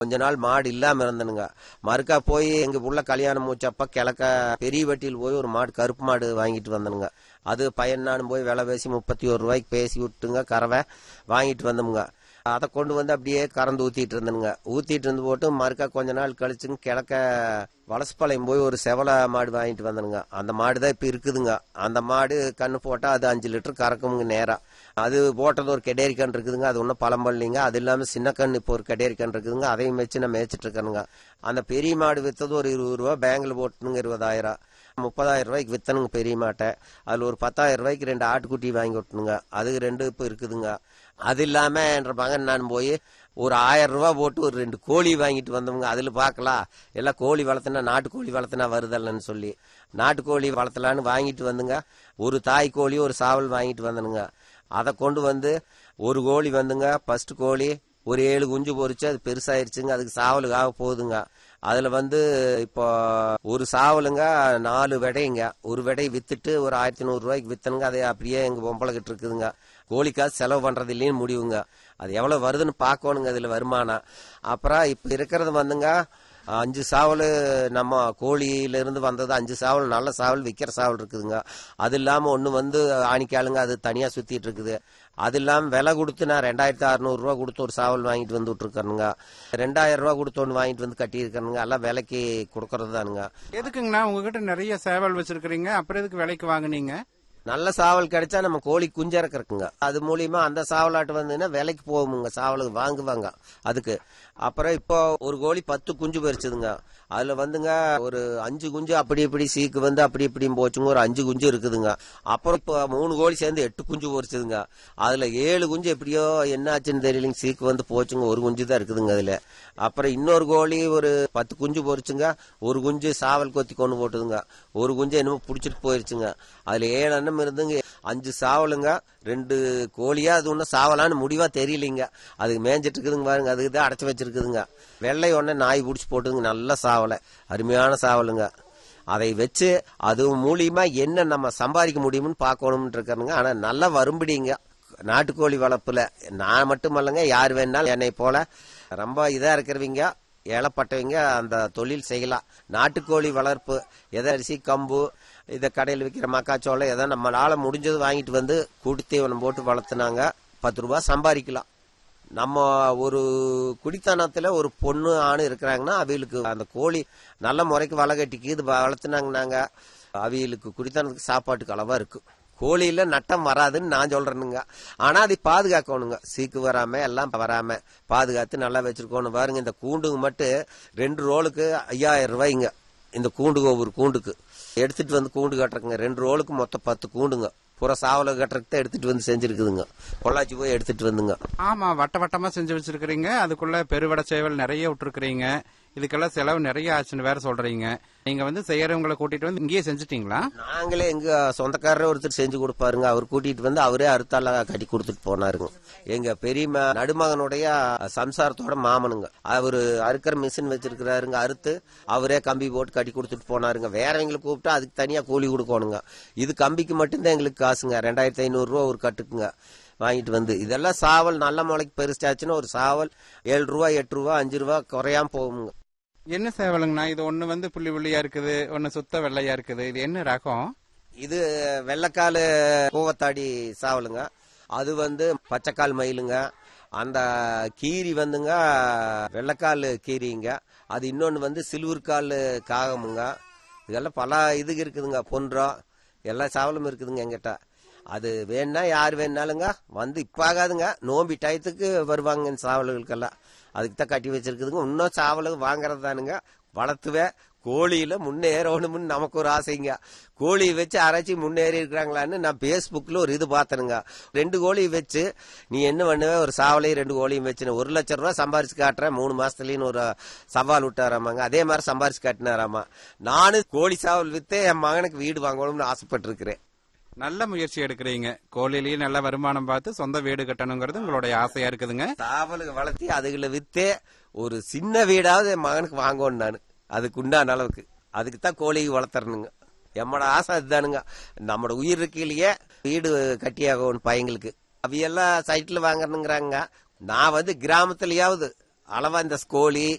கொஞ்ச நாள் மாடு இல்லாம இருந்தனுங்க மறுக்கா போய் எங்க உள்ள கல்யாணம் மூச்சப்ப கிழக்க பெரிய வட்டியில் போய் ஒரு மாடு கருப்பு மாடு வாங்கிட்டு வந்தனுங்க அது பையனானு போய் விலை பேசி முப்பத்தி ஒரு ரூபாய்க்கு பேசி விட்டுங்க கறவை வாங்கிட்டு வந்தோமுங்க அதை கொண்டு வந்து அப்படியே கறந்து ஊத்திட்டு இருந்தனுங்க ஊத்திட்டு இருந்து போட்டு மறுக்கா கொஞ்ச நாள் கழிச்சுங்க கிழக்க வலசுப்பாளையம் போய் ஒரு செவல மாடு வாங்கிட்டு வந்தனுங்க அந்த மாடு தான் இப்ப இருக்குதுங்க அந்த மாடு கண்ணு போட்டா அது அஞ்சு லிட்டர் கறக்குமுங்க நேரா அது போட்டது ஒரு கெடேரி கண் இருக்குதுங்க அது ஒன்றும் பழம் பண்ணலிங்க அது இல்லாம சின்ன கண் இப்போ ஒரு கெடேரி கண் இருக்குதுங்க அதையும் வச்சு நான் மேய்ச்சிட்டு இருக்கேனுங்க அந்த பெரிய மாடு வித்தது ஒரு இருபது ரூபா பேங்க்ல போட்டுனுங்க இருபதாயிரம் முப்பதாயிரம் ரூபாய்க்கு வித்தனுங்க பெரிய மாட்டை அதுல ஒரு பத்தாயிரம் ரூபாய்க்கு ரெண்டு ஆட்டுக்குட்டி வாங்கி விட்டணுங்க அது ரெண்டு இப்போ இருக்குதுங்க அது இல்லாம என்ற மகன் நான் போய் ஒரு ஆயிரம் ரூபாய் போட்டு ஒரு ரெண்டு கோழி வாங்கிட்டு வந்தவங்க அதுல பார்க்கலாம் எல்லாம் கோழி வளர்த்துனா நாட்டுக்கோழி வளர்த்துனா வருதல்லன்னு சொல்லி நாட்டுக்கோழி வளர்த்தலான்னு வாங்கிட்டு வந்துங்க ஒரு தாய் கோழி ஒரு சாவல் வாங்கிட்டு வந்தனுங்க அதை கொண்டு வந்து ஒரு கோழி வந்துங்க ஃபர்ஸ்ட் கோழி ஒரு ஏழு குஞ்சு பொரிச்சு அது பெருசாயிருச்சுங்க அதுக்கு சாவலுக்காக போகுதுங்க அதுல வந்து இப்போ ஒரு சாவலுங்க நாலு விடைங்க ஒரு விடை வித்துட்டு ஒரு ஆயிரத்தி நூறு ரூபாய்க்கு வித்தனுங்க அதை அப்படியே எங்க பொம்பளை கிட்ட இருக்குதுங்க கோழிக்காசு செலவு பண்றது இல்லைன்னு முடிவுங்க அது எவ்வளவு வருதுன்னு பார்க்கணுங்க அதுல வருமானம் அப்புறம் இப்ப இருக்கிறது வந்துங்க அஞ்சு சாவல் நம்ம கோழியில இருந்து வந்தது அஞ்சு சாவல் நல்ல சாவல் விற்கிற சாவல் இருக்குதுங்க அது இல்லாம ஒண்ணு வந்து ஆணிக்காலுங்க அது தனியா சுத்திட்டு இருக்குது அது இல்லாம விலை கொடுத்து நான் ரெண்டாயிரத்தி அறுநூறு ரூபா கொடுத்து ஒரு சாவல் வாங்கிட்டு வந்து விட்டுருக்கணுங்க ரெண்டாயிரம் ரூபா கொடுத்து ஒன்று வாங்கிட்டு வந்து கட்டியிருக்கணுங்க எல்லாம் விலைக்கு கொடுக்கறது தானுங்க எதுக்குங்கண்ணா உங்ககிட்ட நிறைய சேவல் வச்சிருக்கிறீங்க அப்புறம் எதுக்கு விலைக்கு வாங்குனீங்க நல்ல சாவல் கிடைச்சா நம்ம கோழி குஞ்சு இறக்குறக்குங்க அது மூலியமா அந்த சாவலாட்டு வந்துன்னா விலைக்கு போகுமுங்க சாவலுக்கு வாங்குவாங்க அதுக்கு அப்புறம் இப்போ ஒரு கோழி பத்து குஞ்சு பறிச்சதுங்க அதுல வந்துங்க ஒரு அஞ்சு குஞ்சு அப்படி இப்படி சீக்கு வந்து அப்படி இப்படியும் போச்சுங்க ஒரு அஞ்சு குஞ்சு இருக்குதுங்க அப்புறம் இப்போ மூணு கோழி சேர்ந்து எட்டு குஞ்சு பொரிச்சதுங்க அதுல ஏழு குஞ்சு எப்படியோ என்ன ஆச்சுன்னு தெரியலைங்க சீக்கு வந்து போச்சுங்க ஒரு குஞ்சு தான் இருக்குதுங்க அதுல அப்புறம் இன்னொரு கோழி ஒரு பத்து குஞ்சு பொரிச்சுங்க ஒரு குஞ்சு சாவல் கொத்தி கொண்டு போட்டுதுங்க ஒரு குஞ்சு என்னமோ புடிச்சிட்டு போயிருச்சுங்க அதுல ஏழு எண்ணம் இருந்துங்க அஞ்சு சாவலுங்க ரெண்டு கோழியா அது ஒன்றும் சாவலான்னு முடிவா தெரியலைங்க அதுக்கு மேய்ஞ்சிட்டு இருக்குதுங்க பாருங்க அதுக்கு தான் அடைச்சி வச்சிருக்குதுங்க வெள்ளை ஒண்ணு நாய் பிடிச்சி போட்டுதுங்க நல்ல சாவலை அருமையான சாவலுங்க அதை வச்சு அது மூலியமா என்ன நம்ம சம்பாதிக்க முடியும்னு பார்க்கணும்னு இருக்கிறனுங்க ஆனா நல்லா வரும்படிங்க நாட்டுக்கோழி வளர்ப்புல நான் மட்டும் இல்லைங்க யார் வேணாலும் என்னை போல ரொம்ப இதா இருக்கிறவங்க ஏழப்பட்டவங்க அந்த தொழில் செய்யலாம் நாட்டுக்கோழி வளர்ப்பு எதை அரிசி கம்பு இதை கடையில் விற்கிற மக்காச்சோளம் எதை நம்மளால முடிஞ்சது வாங்கிட்டு வந்து கூட்டு தீவனம் போட்டு வளர்த்துனாங்க பத்து ரூபாய் சம்பாதிக்கலாம் நம்ம ஒரு குடித்தனத்துல ஒரு பொண்ணு ஆணு இருக்கிறாங்கன்னா அவிகளுக்கு அந்த கோழி நல்ல முறைக்கு வலை கட்டிக்கு இது வளர்த்துனாங்கன்னாங்க அவிகளுக்கு குடித்தனத்துக்கு சாப்பாட்டுக்கு அளவா இருக்கு கோழியில நட்டம் வராதுன்னு நான் சொல்றேனுங்க ஆனா அதை பாதுகாக்கணுங்க சீக்கு வராம எல்லாம் வராம பாதுகாத்து நல்லா வச்சிருக்கணும் பாருங்க இந்த கூண்டுக்கு மட்டும் ரெண்டு ரோலுக்கு ஐயாயிரம் ரூபாய்ங்க இந்த கூண்டுக்கு ஒவ்வொரு கூண்டுக்கு எடுத்துட்டு வந்து கூண்டு கட்டுறக்குங்க ரெண்டு ரோலுக்கு மொத்தம் பத்து கூண்டுங்க புற சாவல கட்டுறதுக்கு தான் எடுத்துட்டு வந்து செஞ்சிருக்குதுங்க பொள்ளாச்சி போய் எடுத்துட்டு வந்துங்க ஆமா வட்ட வட்டமா செஞ்சு வச்சிருக்கிறீங்க அதுக்குள்ள பெருவட சேவல் நிறைய விட்டுருக்கிறீங்க இதுக்கெல்லாம் செலவு நிறைய ஆச்சுன்னு வேற சொல்றீங்க நீங்க வந்து செய்யறவங்களை கூட்டிட்டு வந்து இங்கேயே செஞ்சுட்டீங்களா நாங்களே எங்க சொந்தக்காரரே ஒருத்தர் செஞ்சு கொடுப்பாருங்க அவர் கூட்டிட்டு வந்து அவரே அறுத்தால கட்டி கொடுத்துட்டு போனாருங்க எங்க பெரிய நடுமகனுடைய சம்சாரத்தோட மாமனுங்க அவரு அறுக்கிற மிஷின் வச்சிருக்கிறாருங்க அறுத்து அவரே கம்பி போட்டு கட்டி கொடுத்துட்டு போனாருங்க வேறவங்களை கூப்பிட்டா அதுக்கு தனியா கூலி கொடுக்கணுங்க இது கம்பிக்கு மட்டும்தான் எங்களுக்கு காசுங்க ரெண்டாயிரத்தி ஐநூறு ரூபா ஒரு கட்டுக்குங்க வாங்கிட்டு வந்து இதெல்லாம் சாவல் நல்ல முளைக்கு பெருசாச்சுன்னா ஒரு சாவல் ஏழு ரூபா எட்டு ரூபா அஞ்சு ரூபா குறையாம போகுங்க என்ன சேவலுங்கண்ணா இது ஒண்ணு வந்து புள்ளி புள்ளியா இருக்குது ஒன்னு சுத்த வெள்ளையா இருக்குது இது என்ன ரகம் இது வெள்ளைக்கால் கூவத்தாடி சாவலுங்க அது வந்து பச்சைக்கால் மயிலுங்க அந்த கீரி வந்துங்க வெள்ளைக்கால் கீரிங்க அது இன்னொன்று வந்து சில்வர்கால் காகமுங்க இதெல்லாம் பல இதுக்கு இருக்குதுங்க பொன்றம் எல்லா சாவலும் இருக்குதுங்க எங்கிட்ட அது வேணா யார் வேணாலுங்க வந்து இப்ப ஆகாதுங்க நோம்பி டயத்துக்கு வருவாங்க இந்த சாவல்களுக்கெல்லாம் அதுக்கு தான் கட்டி வச்சிருக்குதுங்க இன்னும் சாவலுக்கு வாங்குறது தானுங்க வளர்த்துவேன் கோழியில முன்னேறணும்னு நமக்கு ஒரு ஆசைங்க கோழியை வச்சு அரைச்சி முன்னேறி இருக்கிறாங்களான்னு நான் பேஸ்புக்ல ஒரு இது பார்த்தனுங்க ரெண்டு கோழி வச்சு நீ என்ன பண்ணுவ ஒரு சாவலையும் ரெண்டு கோழியும் வச்சு ஒரு லட்சம் ரூபாய் சம்பாரிச்சு காட்டுறேன் மூணு மாசத்துலன்னு ஒரு சவால் விட்டாராமாங்க அதே மாதிரி சம்பாரிச்சு காட்டினாராமா நானும் கோழி சாவல் வித்தே என் மகனுக்கு வீடு வாங்கணும்னு ஆசைப்பட்டிருக்கிறேன் நல்ல முயற்சி எடுக்கிறீங்க கோழிலேயே நல்ல வருமானம் பார்த்து சொந்த வீடு கட்டணுங்கிறது உங்களுடைய ஆசையா இருக்குதுங்க சாவலுக்கு வளர்த்தி அதுகளை வித்தே ஒரு சின்ன வீடாவது என் மகனுக்கு வாங்கணும் நான் அதுக்கு உண்டான அளவுக்கு அதுக்கு தான் கோழிக்கு வளர்த்துறணுங்க எம்மோட ஆசை அதுதானுங்க நம்மளோட உயிர் இருக்கையிலேயே வீடு கட்டியாகணும் பையங்களுக்கு அவையெல்லாம் சைட்ல வாங்கணுங்கிறாங்க நான் வந்து கிராமத்துலயாவது அளவா இந்த கோழி